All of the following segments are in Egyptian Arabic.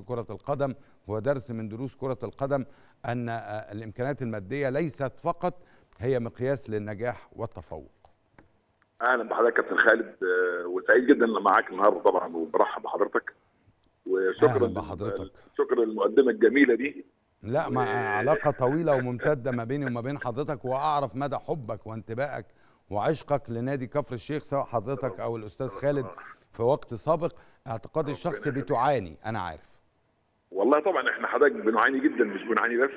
كره القدم هو درس من دروس كره القدم ان آه، الامكانيات الماديه ليست فقط هي مقياس للنجاح والتفوق اهلا بحضرتك كابتن خالد آه، وسعيد جدا ان معاك النهارده طبعا وبرحب بحضرتك وشكرا أهلاً بحضرتك. شكرا للمقدمه الجميله دي لا مع و- علاقه طويله وممتده ما بيني وما بين حضرتك واعرف مدى حبك وانتمائك وعشقك لنادي كفر الشيخ سواء حضرتك او الاستاذ خالد في وقت سابق اعتقادي الشخصي بتعاني انا عارف والله طبعا احنا حضرتك بنعاني جدا مش بنعاني بس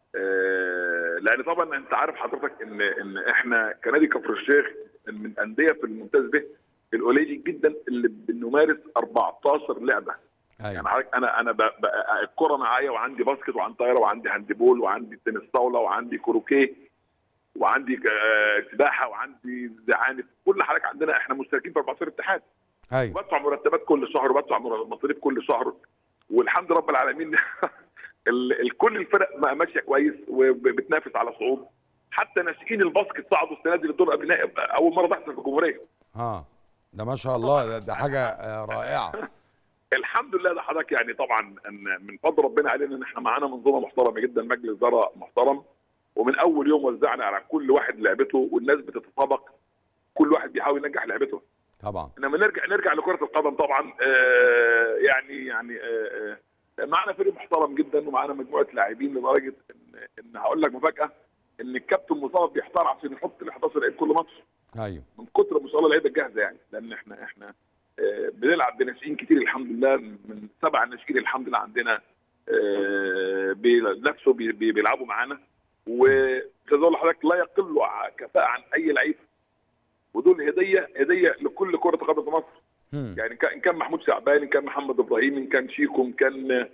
آه، لان طبعا انت عارف حضرتك ان ان احنا كنادي كفر الشيخ من الانديه في الممتاز به القليل جدا اللي بنمارس 14 لعبه يعني ايوه حضرتك انا انا ب- ب- الكره معايا وعندي باسكت وعندي طايره وعندي هاندبول وعندي تنس طاوله وعندي كروكيه وعندي آه، سباحه وعندي زعانف كل حضرتك عندنا احنا مشتركين في 14 اتحاد ايوه بدفع مرتبات كل شهر وبدفع مر- مصاريف كل شهر والحمد رب العالمين ال- ال- كل الفرق ما- ماشيه كويس وبتنافس على صعود حتى ناشئين الباسكت صعدوا السنه دي للدور قبل نهائي اول مره تحصل في الجمهوريه اه ده ما شاء الله ده, ده حاجه آه، رائعه الحمد لله ده حضرتك يعني طبعا ان من فضل ربنا علينا ان احنا معانا منظومه محترمه جدا مجلس اداره محترم ومن اول يوم وزعنا على كل واحد لعبته والناس بتتسابق كل واحد بيحاول ينجح لعبته طبعا انما نرجع نرجع لكره القدم طبعا آه يعني يعني آه آه معنا فريق محترم جدا ومعانا مجموعه لاعبين لدرجه ان ان هقول لك مفاجاه ان الكابتن مصاب بيحتار عشان يحط ال 11 لعيب كل ماتش ايوه من كتر ما شاء الله اللعيبه الجاهزه يعني لان احنا احنا آه، بنلعب بناشئين كتير الحمد لله من سبع ناشئين الحمد لله عندنا آه، بينافسوا بي- بي- بيلعبوا معانا وعايز اقول لحضرتك لا يقل ع- كفاءه عن اي لعيب ودول هديه هديه لكل كره قدم في مصر هم. يعني كان- ان كان محمود شعبان ان كان محمد ابراهيم ان كان شيكو ان كان آه،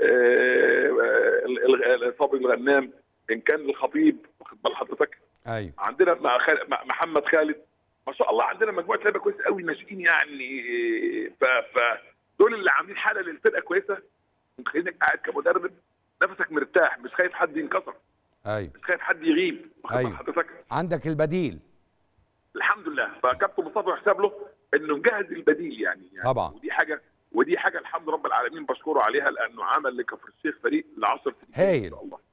آه، ال- ال- صبري الغنام ان كان الخطيب واخد بال حضرتك ايوه عندنا مع خال... مع محمد خالد ما شاء الله عندنا مجموعه لعيبه كويسه قوي ناشئين يعني ف ف دول اللي عاملين حاله للفرقه كويسه مخلينك قاعد كمدرب نفسك مرتاح مش خايف حد ينكسر ايوه مش خايف حد يغيب واخد بال أيوة. حضرتك عندك البديل الحمد لله فكابتن مصطفى يحسب له انه مجهز البديل يعني, يعني طبعا. ودي حاجه ودي حاجه الحمد رب العالمين بشكره عليها لانه عمل لكفر الشيخ فريق لعشر سنين هايل. ان شاء الله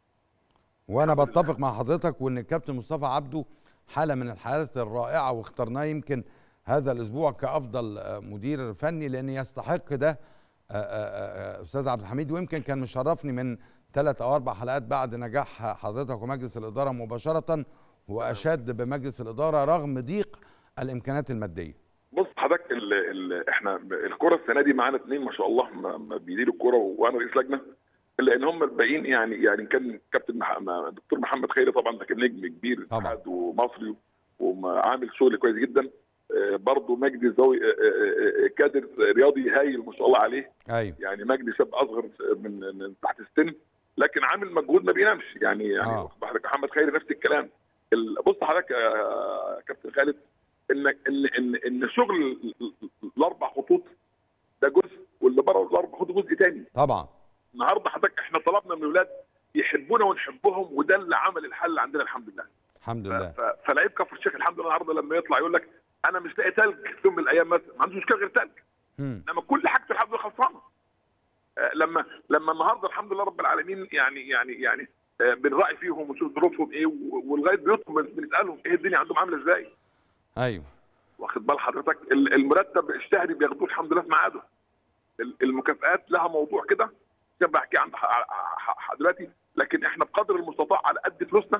وانا بتفق مع حضرتك وان الكابتن مصطفى عبده حاله من الحالات الرائعه واخترناه يمكن هذا الاسبوع كافضل آه، مدير فني لان يستحق ده آه، آه، آه، استاذ عبد الحميد ويمكن كان مشرفني من ثلاث او اربع حلقات بعد نجاح حضرتك ومجلس الاداره مباشره واشاد بمجلس الاداره رغم ضيق الامكانيات الماديه بص حضرتك ال ال احنا الكره السنه دي معانا اثنين ما شاء الله ما- ما بيديروا الكره وانا رئيس لجنه الا ان هم الباقيين يعني يعني كان كابتن مح... ما- دكتور محمد خيري طبعا ده كان نجم كبير طبعا. اتحاد ومصري وعامل شغل كويس جدا آه، برضه مجدي زوي آه، آه، آه، كادر رياضي هايل ما شاء الله عليه ايوه يعني مجدي شاب اصغر من من تحت السن لكن عامل مجهود ما بينامش يعني يعني آه. واخد بالك محمد خيري نفس الكلام ال- بص حضرتك يا كابتن خالد ان ان ان ان شغل ال- ال- الاربع خطوط ده جزء واللي بره الاربع خطوط جزء تاني طبعا النهارده حضرتك احنا طلبنا من الاولاد يحبونا ونحبهم وده اللي عمل الحل عندنا الحمد لله الحمد ف- لله ف- فلعيب كفر الشيخ الحمد لله النهارده لما يطلع يقول لك انا مش لاقي تلج في يوم من الايام مثلا ما عندوش مشكله غير تلج هم. انما كل حاجته الحمد لله خلصانه آه، لما لما النهارده الحمد لله رب العالمين يعني يعني يعني آه، بنراعي فيهم ونشوف ظروفهم ايه و- ولغايه بيوتهم بن- بنسالهم ايه الدنيا عندهم عامله ازاي ايوه واخد بال حضرتك ال- المرتب الشهري بياخدوه الحمد لله في ميعاده ال- المكافآت لها موضوع كده كان بحكي عن ح- ح- ح- دلوقتي لكن احنا بقدر المستطاع على قد فلوسنا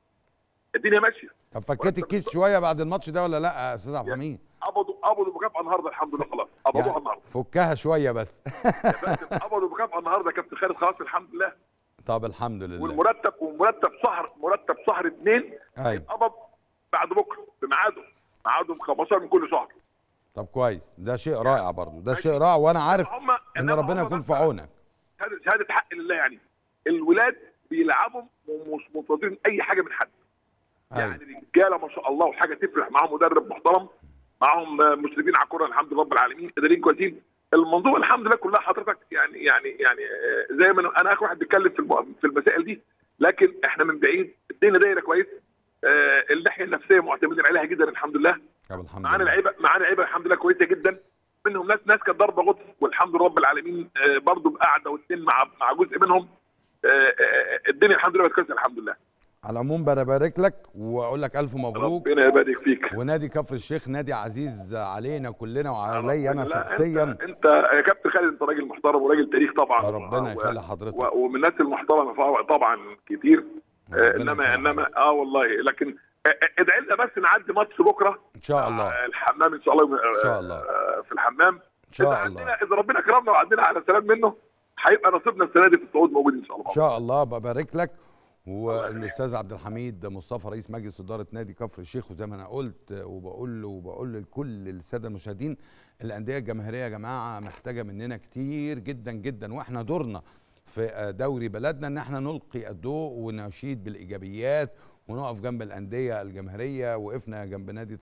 الدنيا ماشيه طب فكيت الكيس شويه بعد الماتش ده ولا لا يا استاذ عبد الحميد قبضوا قبضوا مكافاه النهارده الحمد لله خلاص قبضوها يعني النهارده فكها شويه بس يا فندم قبضوا مكافاه النهارده يا كابتن خالد خلاص الحمد لله طب الحمد لله والمرتب ومرتب شهر مرتب شهر اثنين ايوه هيتقبض بعد بكره بميعاده ميعاده 15 من كل شهر طب كويس ده شيء رائع برضه ده شيء رائع وانا عارف هم ان إنما ربنا هم يكون بس في عونك شهاده شهادة حق لله يعني الولاد بيلعبوا ومش منتظرين اي حاجه من حد ايوه يعني رجاله ما شاء الله وحاجه تفرح معاهم مدرب محترم معاهم آه، مشرفين على الكوره الحمد لله رب العالمين اداريين كويسين المنظومه الحمد لله كلها حضرتك يعني يعني يعني آه، زي ما أنا- انا اخر واحد بيتكلم في الم- في المسائل دي لكن احنا من بعيد الدنيا دايره كويس آه، الناحيه النفسيه معتمدين عليها جدا الحمد لله طب الحمد معانا لله لعيبه معانا لعيبه الحمد لله كويسه جدا منهم ناس ناس كانت ضربه غطس والحمد لله رب العالمين آه، برضو قعده واثنين مع مع جزء منهم آه، آه، الدنيا الحمد لله بقت كويسه الحمد لله على العموم ببارك لك واقول لك الف مبروك ربنا يبارك فيك ونادي كفر الشيخ نادي عزيز علينا كلنا وعلي انا لا، شخصيا انت, انت يا كابتن خالد انت راجل محترم وراجل تاريخ طبعا ربنا و- يخلي حضرتك و- ومن الناس المحترمه فا- طبعا كتير آه، ربنا انما يخلي انما حضرتك. اه والله لكن آه، آه، ادعي لنا بس نعدي ماتش بكره ان شاء الله آه، الحمام ان شاء الله إن شاء الله. آه، في الحمام ان اذا شاء الله عندنا اذا ربنا كرمنا وعدينا على سلام منه هيبقى نصيبنا السنه دي في الصعود موجود ان شاء الله ان شاء الله ببارك لك والاستاذ عبد الحميد مصطفى رئيس مجلس اداره نادي كفر الشيخ وزي ما انا قلت وبقول له وبقول لكل الساده المشاهدين الانديه الجماهيريه يا جماعه محتاجه مننا كتير جدا جدا واحنا دورنا في دوري بلدنا ان احنا نلقي الضوء ونشيد بالايجابيات ونقف جنب الانديه الجماهيريه وقفنا جنب نادي